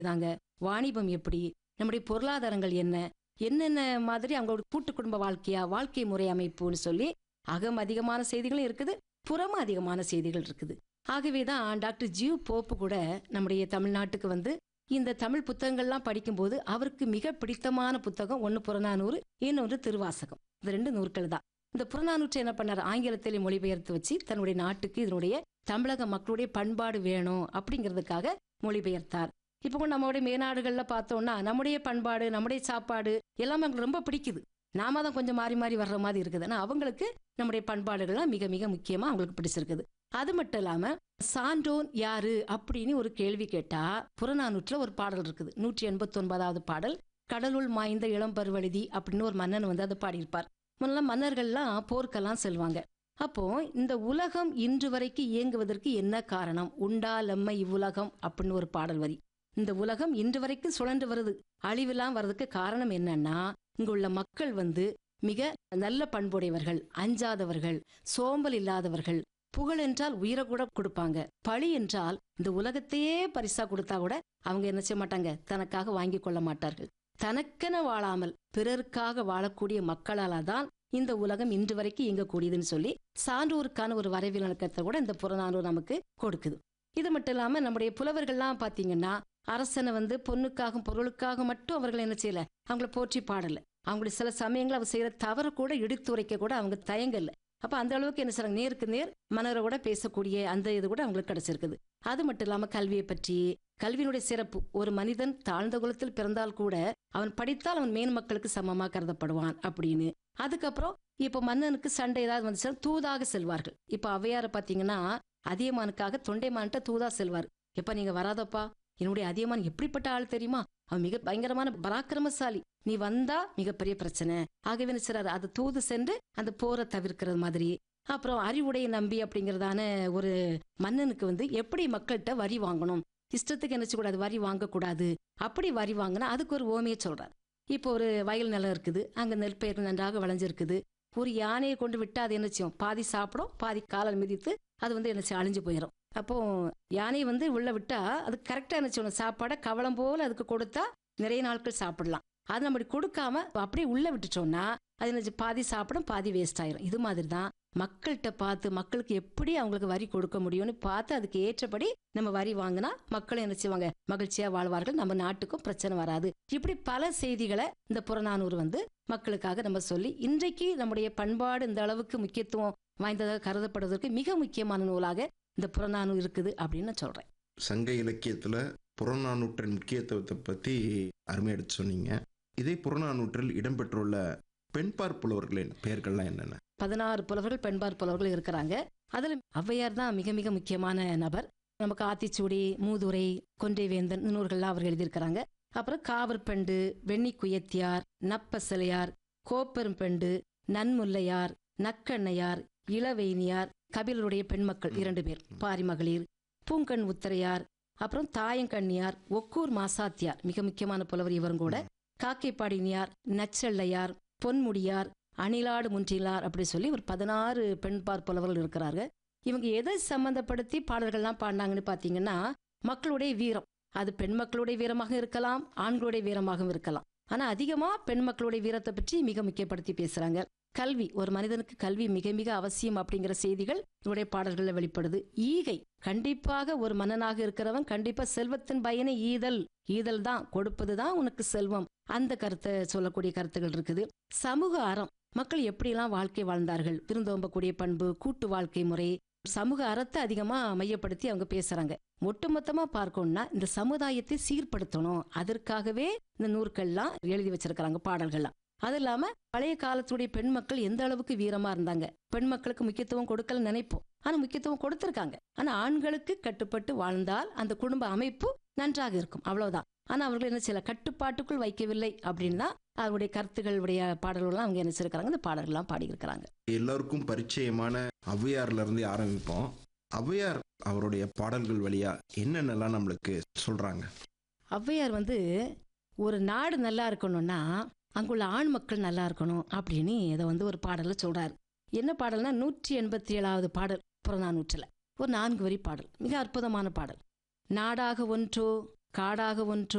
தாங்க வாணிபம் எப்படி நம்முடைய பொருளாதாரங்கள் என்ன என்னென்ன மாதிரி அவங்களோட கூட்டு குடும்ப வாழ்க்கையா வாழ்க்கை முறை அமைப்புன்னு சொல்லி அகம் அதிகமான செய்திகளும் இருக்குது புறம் அதிகமான செய்திகள் இருக்குது ஆகவே தான் டாக்டர் ஜியூ போப்பு கூட நம்முடைய தமிழ்நாட்டுக்கு வந்து இந்த தமிழ் புத்தகங்கள்லாம் படிக்கும்போது அவருக்கு மிக பிடித்தமான புத்தகம் ஒன்று புறநானூறு இன்னொன்று திருவாசகம் இந்த ரெண்டு நூற்கள் தான் இந்த புறநானூற்றை என்ன பண்ணார் ஆங்கிலத்திலே மொழிபெயர்த்து வச்சு தன்னுடைய நாட்டுக்கு இதனுடைய தமிழக மக்களுடைய பண்பாடு வேணும் அப்படிங்கிறதுக்காக மொழிபெயர்த்தார் இப்போ கூட நம்மளுடைய மேநாடுகளில் பார்த்தோம்னா நம்முடைய பண்பாடு நம்முடைய சாப்பாடு எல்லாமே அவங்களுக்கு ரொம்ப பிடிக்குது நாம தான் கொஞ்சம் மாறி மாறி வர்ற மாதிரி இருக்குது ஆனால் அவங்களுக்கு நம்முடைய பண்பாடுகள்லாம் மிக மிக முக்கியமாக அவங்களுக்கு பிடிச்சிருக்குது அது மட்டும் இல்லாமல் சான்றோன் யாரு அப்படின்னு ஒரு கேள்வி கேட்டா புறநானூற்றில் ஒரு பாடல் இருக்குது நூற்றி எண்பத்தி ஒன்பதாவது பாடல் கடலுள் மாய்ந்த இளம்பருவழுதி அப்படின்னு ஒரு மன்னன் வந்து அதை பாடியிருப்பார் முன்னெல்லாம் மன்னர்கள்லாம் போர்க்கெல்லாம் செல்வாங்க அப்போ இந்த உலகம் இன்று வரைக்கும் இயங்குவதற்கு என்ன காரணம் உண்டா லெம்மை இவ்வுலகம் அப்படின்னு ஒரு பாடல் வரி இந்த உலகம் இன்று வரைக்கும் சுழன்று வருது அழிவெல்லாம் வர்றதுக்கு காரணம் என்னன்னா இங்க உள்ள மக்கள் வந்து மிக நல்ல பண்புடையவர்கள் அஞ்சாதவர்கள் சோம்பல் இல்லாதவர்கள் புகழ் என்றால் உயிரை கூட கொடுப்பாங்க பழி என்றால் இந்த உலகத்தையே பரிசா கொடுத்தா கூட அவங்க என்ன செய்ய மாட்டாங்க தனக்காக வாங்கி கொள்ள மாட்டார்கள் தனக்கென வாழாமல் பிறருக்காக வாழக்கூடிய மக்களால தான் இந்த உலகம் இன்று வரைக்கும் இயங்கக்கூடியதுன்னு சொல்லி சான்றோருக்கான ஒரு வரவிலக்கத்தை கூட இந்த புறநானூறு நமக்கு கொடுக்குது இது மட்டும் இல்லாம நம்முடைய புலவர்கள்லாம் பாத்தீங்கன்னா அரசனை வந்து பொண்ணுக்காக பொருளுக்காக மட்டும் அவர்கள் என்ன செய்யல அவங்கள போற்றி பாடல அவங்களுடைய சில சமயங்கள் அவர் செய்யற தவறு கூட எடுத்துரைக்க கூட அவங்க தயங்கல அப்ப அந்த அளவுக்கு என்ன செய்றாங்க நேருக்கு நேர் மனரை கூட பேசக்கூடிய அந்த இது கூட அவங்களுக்கு கிடைச்சிருக்குது அது மட்டும் இல்லாம கல்வியை பற்றி கல்வியினுடைய சிறப்பு ஒரு மனிதன் தாழ்ந்த குலத்தில் பிறந்தால் கூட அவன் படித்தால் அவன் மேன் மக்களுக்கு சமமா கருதப்படுவான் அப்படின்னு அதுக்கப்புறம் இப்ப மன்னனுக்கு சண்டை ஏதாவது வந்துச்சுன்னா தூதாக செல்வார்கள் இப்ப அவையார பாத்தீங்கன்னா அதியமானுக்காக தொண்டைமான்கிட்ட தூதா செல்வார் எப்ப நீங்க வராதப்பா என்னுடைய அதியமான் எப்படிப்பட்ட ஆள் தெரியுமா அவன் மிக பயங்கரமான பராக்கிரமசாலி நீ வந்தா மிகப்பெரிய பிரச்சனை ஆகவே என்ன செய்றாரு அது தூது சென்று அந்த போரை தவிர்க்கிறது மாதிரி அப்புறம் அறிவுடைய நம்பி அப்படிங்கிறதான ஒரு மன்னனுக்கு வந்து எப்படி மக்கள்கிட்ட வரி வாங்கணும் இஷ்டத்துக்கு என்ன செய்யக்கூடாது வரி வாங்கக்கூடாது அப்படி வரி வாங்கினா அதுக்கு ஒரு ஓமையை சொல்றாரு இப்போ ஒரு வயல் நிலம் இருக்குது அங்க நெல் பயிர் நன்றாக விளைஞ்சிருக்குது ஒரு யானையை கொண்டு விட்டு அது என்ன செய்யும் பாதி சாப்பிடும் பாதி காலால் மிதித்து அது வந்து என்ன செய்யும் அழிஞ்சு போயிடும் அப்போ யானையை வந்து உள்ள விட்டா அது கரெக்டா என்ன செய்யணும் சாப்பாடை கவலம் போல அதுக்கு கொடுத்தா நிறைய நாட்கள் சாப்பிடலாம் அது நம்ம இப்படி கொடுக்காம அப்படியே உள்ள விட்டுட்டோம்னா அது என்ன செய்யும்? பாதி சாப்பிடும் பாதி வேஸ்ட் ஆயிரும் இது மாதிரி தான் மக்கள்கிட்ட பார்த்து மக்களுக்கு எப்படி அவங்களுக்கு வரி கொடுக்க முடியும்னு பார்த்து அதுக்கு ஏற்றபடி நம்ம வரி வாங்கினா மக்கள் என்ன செய்வாங்க மகிழ்ச்சியா வாழ்வார்கள் நம்ம நாட்டுக்கும் பிரச்சனை வராது இப்படி பல செய்திகளை இந்த புறநானூறு வந்து மக்களுக்காக நம்ம சொல்லி இன்றைக்கு நம்முடைய பண்பாடு இந்த அளவுக்கு முக்கியத்துவம் வாய்ந்ததாக கருதப்படுவதற்கு மிக முக்கியமான நூலாக இந்த புறநானூறு இருக்குது அப்படின்னு நான் சொல்றேன் சங்க இலக்கியத்துல புறநானூற்றின் முக்கியத்துவத்தை பத்தி அருமையா எடுத்து சொன்னீங்க இதே புறநானூற்றில் இடம்பெற்றுள்ள பெண்பார் புலவர்களின் பெயர்கள்லாம் என்னென்ன பதினாறு புலவர்கள் பெண்பார் புலவர்கள் இருக்கிறாங்க அதுல ஔவையார் தான் மிக மிக முக்கியமான நபர் நமக்கு ஆத்திச்சூடி மூதுரை கொன்றைவேந்தன் நூல்கள்லாம் அவர் எழுதியிருக்கிறாங்க அப்புறம் காவற்பெண்டு வெண்ணி குயத்தியார் நப்பசலையார் கோப்பெரும்பெண்டு நன்முல்லையார் நக்கண்ணையார் இளவேணியார் கபிலருடைய பெண்மக்கள் இரண்டு பேர் பாரிமகளிர் பூங்கண் உத்தரையார் அப்புறம் தாயங்கண்ணியார் ஒக்கூர் மாசாத்தியார் மிக முக்கியமான புலவர் இவரும் கூட காக்கைப்பாடினியார் நச்செல்லையார் பொன்முடியார் அணிலாடு முன்றிலார் அப்படி சொல்லி ஒரு பதினாறு பெண்பார் புலவர்கள் இருக்கிறாங்க இவங்க எதை சம்பந்தப்படுத்தி பாடல்கள்லாம் பாடினாங்கன்னு பார்த்தீங்கன்னா மக்களுடைய வீரம் அது பெண் மக்களுடைய வீரமாக இருக்கலாம் ஆண்களுடைய வீரமாகவும் இருக்கலாம் ஆனா அதிகமா பெண் மக்களுடைய வீரத்தை பற்றி மிக முக்கியப்படுத்தி பேசுறாங்க கல்வி ஒரு மனிதனுக்கு கல்வி மிக மிக அவசியம் அப்படிங்கிற செய்திகள் இவருடைய பாடல்களில் வெளிப்படுது ஈகை கண்டிப்பாக ஒரு மன்னனாக இருக்கிறவன் கண்டிப்பா செல்வத்தின் பயனை ஈதல் ஈதல் தான் கொடுப்பது தான் உனக்கு செல்வம் அந்த கருத்தை சொல்லக்கூடிய கருத்துகள் இருக்குது சமூக அறம் மக்கள் எப்படியெல்லாம் வாழ்க்கை வாழ்ந்தார்கள் விருந்தோம்பக்கூடிய பண்பு கூட்டு வாழ்க்கை முறை சமூக அறத்தை அதிகமா மையப்படுத்தி அவங்க பேசுறாங்க ஒட்டுமொத்தமா பார்க்கணும்னா இந்த சமுதாயத்தை சீர்படுத்தணும் அதற்காகவே இந்த நூற்கள்லாம் எழுதி வச்சிருக்கிறாங்க பாடல்கள்லாம் அது இல்லாம பழைய காலத்துடைய பெண் மக்கள் எந்த அளவுக்கு வீரமா இருந்தாங்க பெண் மக்களுக்கு முக்கியத்துவம் கொடுக்கல நினைப்போம் ஆனா முக்கியத்துவம் கொடுத்திருக்காங்க ஆனா ஆண்களுக்கு கட்டுப்பட்டு வாழ்ந்தால் அந்த குடும்ப அமைப்பு நன்றாக இருக்கும் அவ்வளவுதான் ஆனா அவர்கள் என்ன சில கட்டுப்பாட்டுக்குள் வைக்கவில்லை அப்படின்னா அவருடைய கருத்துக்களுடைய பாடல்கள்லாம் அவங்க என்ன செய்யிருக்கிறாங்க இந்த பாடல்கள்லாம் பாடியிருக்கிறாங்க எல்லாருக்கும் பரிச்சயமான ஔவையார்ல இருந்து ஆரம்பிப்போம் ஔவையார் அவருடைய பாடல்கள் வழியா என்னென்னலாம் நம்மளுக்கு சொல்றாங்க ஔவையார் வந்து ஒரு நாடு நல்லா இருக்கணும்னா அங்குள்ள ஆண் மக்கள் நல்லா இருக்கணும் அப்படின்னு இதை வந்து ஒரு பாடல்ல சொல்றாரு என்ன பாடல்னா நூற்றி எண்பத்தி ஏழாவது பாடல் புறநானூற்றில் ஒரு நான்கு வரி பாடல் மிக அற்புதமான பாடல் நாடாக ஒன்றோ காடாக ஒன்றோ